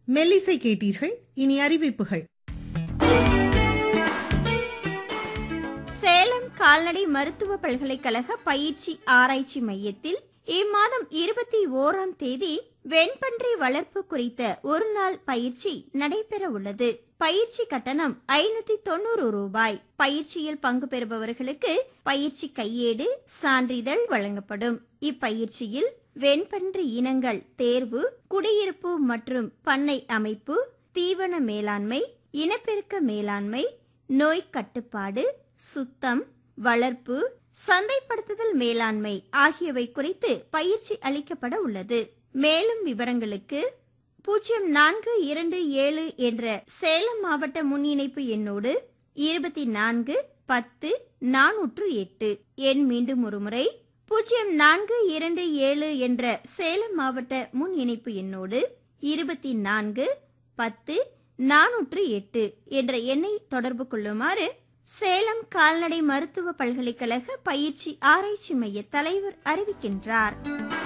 மெல்லிசை கேட்டீர்கள் இனி அறிவிப்புகள் சேலம் கால்நடை மருத்துவ பல்கலைக்கழக பயிற்சி ஆராய்ச்சி மையத்தில் இம்மாதம் இருபத்தி ஓராம் தேதி வெண்பன்றி வளர்ப்பு குறித்த ஒரு நாள் பயிற்சி நடைபெற உள்ளது பயிற்சி கட்டணம் ஐநூத்தி தொண்ணூறு ரூபாய் பயிற்சியில் பங்கு பெறுபவர்களுக்கு பயிற்சி கையேடு சான்றிதழ் வழங்கப்படும் இப்பயிற்சியில் வெண்பன்றி இனங்கள் தேர்வு குடியிருப்பு மற்றும் பண்ணை அமைப்பு தீவன மேலாண்மை இனப்பெருக்க மேலாண்மை நோய் கட்டுப்பாடு சுத்தம் வளர்ப்பு சந்தைப்படுத்துதல் மேலாண்மை ஆகியவை குறித்து பயிற்சி அளிக்கப்பட உள்ளது மேலும் விவரங்களுக்கு பூஜ்ஜியம் நான்கு இரண்டு ஏழு என்ற சேலம் மாவட்ட முன் இணைப்பு எண்ணோடு இருபத்தி நான்கு பத்து நானூற்று எட்டு எண் மீண்டும் ஒருமுறை பூஜ்ஜியம் நான்கு இரண்டு ஏழு என்ற சேலம் மாவட்ட முன் இணைப்பு எண்ணோடு இருபத்தி நான்கு பத்து நானூற்று எட்டு என்ற எண்ணை தொடர்பு கொள்ளுமாறு சேலம் கால்நடை மருத்துவ பல்கலைக்கழக பயிற்சி ஆராய்ச்சி மைய தலைவர் அறிவிக்கின்றார்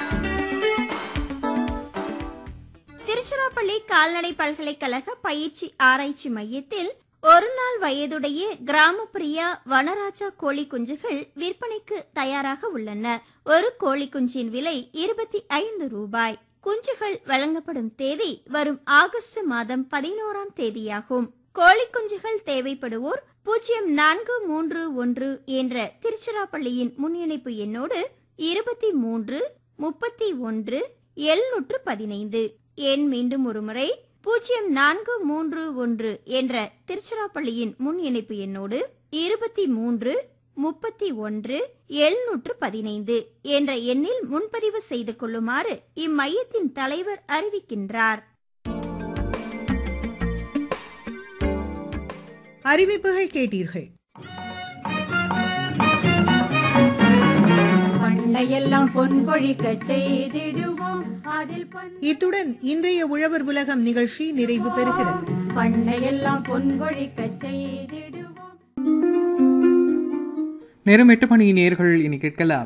திருச்சிராப்பள்ளி கால்நடை பல்கலைக்கழக பயிற்சி ஆராய்ச்சி மையத்தில் ஒரு நாள் வயதுடைய கிராமப்பிரியா வனராஜா கோழி குஞ்சுகள் விற்பனைக்கு தயாராக உள்ளன ஒரு கோழி குஞ்சின் விலை இருபத்தி ஐந்து ரூபாய் குஞ்சுகள் வழங்கப்படும் தேதி வரும் ஆகஸ்ட் மாதம் பதினோராம் தேதியாகும் கோழி குஞ்சுகள் தேவைப்படுவோர் பூஜ்ஜியம் நான்கு மூன்று ஒன்று என்ற திருச்சிராப்பள்ளியின் முன்னிணைப்பு எண்ணோடு இருபத்தி மூன்று முப்பத்தி ஒன்று எழுநூற்று பதினைந்து எண் மீண்டும் ஒருமுறை பூஜ்ஜியம் நான்கு மூன்று ஒன்று என்ற திருச்சிராப்பள்ளியின் முன் இணைப்பு எண்ணோடு இருபத்தி மூன்று முப்பத்தி ஒன்று எழுநூற்று பதினைந்து என்ற எண்ணில் முன்பதிவு செய்து கொள்ளுமாறு இம்மையத்தின் தலைவர் அறிவிக்கின்றார் அறிவிப்புகள் கேட்டீர்கள் பண்டையெல்லாம் பொன் பொழிக்க செய்திடுவோம் அதில் பொன் இத்துடன் இன்றைய உழவர் உலகம் நிகழ்ச்சி நிறைவு பெறுகிறது பண்டையெல்லாம் பொன் பொழிக்க செய்திடுவோம் நேரம் எட்டு மணி நேர்கள் இனி கேட்கலாம்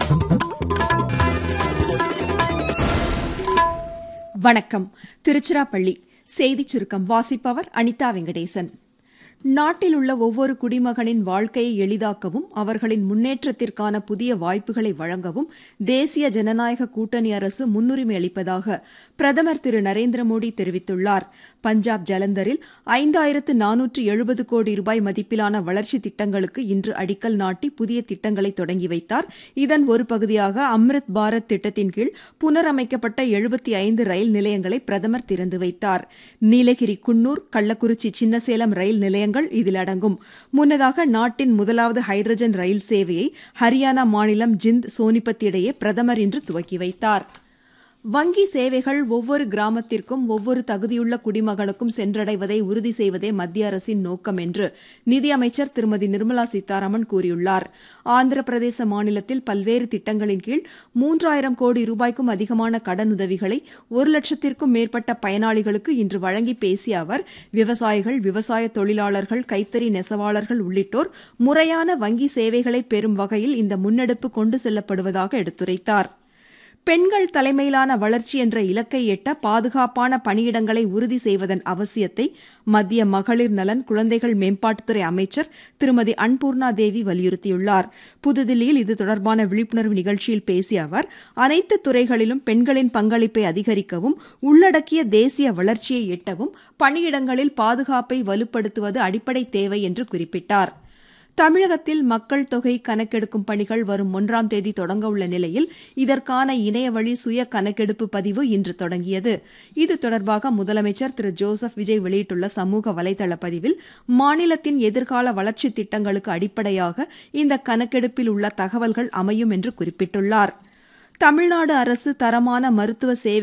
வணக்கம் திருச்சிராப்பள்ளி செய்திச் சுருக்கம் வாசிப்பவர் அனிதா வெங்கடேசன் நாட்டில் உள்ள ஒவ்வொரு குடிமகனின் வாழ்க்கையை எளிதாக்கவும் அவர்களின் முன்னேற்றத்திற்கான புதிய வாய்ப்புகளை வழங்கவும் தேசிய ஜனநாயக கூட்டணி அரசு முன்னுரிமை அளிப்பதாக பிரதமர் திரு நரேந்திர மோடி தெரிவித்துள்ளார் பஞ்சாப் ஜலந்தரில் ஐந்தாயிரத்து நானூற்று எழுபது கோடி ரூபாய் மதிப்பிலான வளர்ச்சி திட்டங்களுக்கு இன்று அடிக்கல் நாட்டி புதிய திட்டங்களை தொடங்கி வைத்தார் இதன் ஒரு பகுதியாக அம்ரித் பாரத் திட்டத்தின் கீழ் புனரமைக்கப்பட்ட எழுபத்தி ஐந்து ரயில் நிலையங்களை பிரதமர் திறந்து வைத்தார் நீலகிரி குன்னூர் கள்ளக்குறிச்சி சின்னசேலம் ரயில் நிலையங்கள் இதில் அடங்கும் முன்னதாக நாட்டின் முதலாவது ஹைட்ரஜன் ரயில் சேவையை ஹரியானா மாநிலம் ஜிந்த் சோனிபத் இடையே பிரதமர் இன்று துவக்கி வைத்தார் வங்கி சேவைகள் ஒவ்வொரு கிராமத்திற்கும் ஒவ்வொரு தகுதியுள்ள குடிமகனுக்கும் சென்றடைவதை உறுதி செய்வதே மத்திய அரசின் நோக்கம் என்று நிதியமைச்சர் திருமதி நிர்மலா சீதாராமன் கூறியுள்ளார் ஆந்திர பிரதேச மாநிலத்தில் பல்வேறு திட்டங்களின் கீழ் மூன்றாயிரம் கோடி ரூபாய்க்கும் அதிகமான கடனுதவிகளை ஒரு லட்சத்திற்கும் மேற்பட்ட பயனாளிகளுக்கு இன்று வழங்கி பேசிய அவர் விவசாயிகள் விவசாய தொழிலாளர்கள் கைத்தறி நெசவாளர்கள் உள்ளிட்டோர் முறையான வங்கி சேவைகளை பெறும் வகையில் இந்த முன்னெடுப்பு கொண்டு செல்லப்படுவதாக எடுத்துரைத்தார் பெண்கள் தலைமையிலான வளர்ச்சி என்ற இலக்கை எட்ட பாதுகாப்பான பணியிடங்களை உறுதி செய்வதன் அவசியத்தை மத்திய மகளிர் நலன் குழந்தைகள் மேம்பாட்டுத்துறை அமைச்சர் திருமதி அன்பூர்ணா தேவி வலியுறுத்தியுள்ளார் புதுதில்லியில் இது தொடர்பான விழிப்புணர்வு நிகழ்ச்சியில் பேசிய அவர் அனைத்து துறைகளிலும் பெண்களின் பங்களிப்பை அதிகரிக்கவும் உள்ளடக்கிய தேசிய வளர்ச்சியை எட்டவும் பணியிடங்களில் பாதுகாப்பை வலுப்படுத்துவது அடிப்படை தேவை என்று குறிப்பிட்டார் தமிழகத்தில் மக்கள் தொகை கணக்கெடுக்கும் பணிகள் வரும் ஒன்றாம் தேதி தொடங்க உள்ள நிலையில் இதற்கான இணையவழி சுய கணக்கெடுப்பு பதிவு இன்று தொடங்கியது இது தொடர்பாக முதலமைச்சர் திரு ஜோசப் விஜய் வெளியிட்டுள்ள சமூக வலைதள பதிவில் மாநிலத்தின் எதிர்கால வளர்ச்சி திட்டங்களுக்கு அடிப்படையாக இந்த கணக்கெடுப்பில் உள்ள தகவல்கள் அமையும் என்று குறிப்பிட்டுள்ளார் தமிழ்நாடு அரசு தரமான மருத்துவ சேவை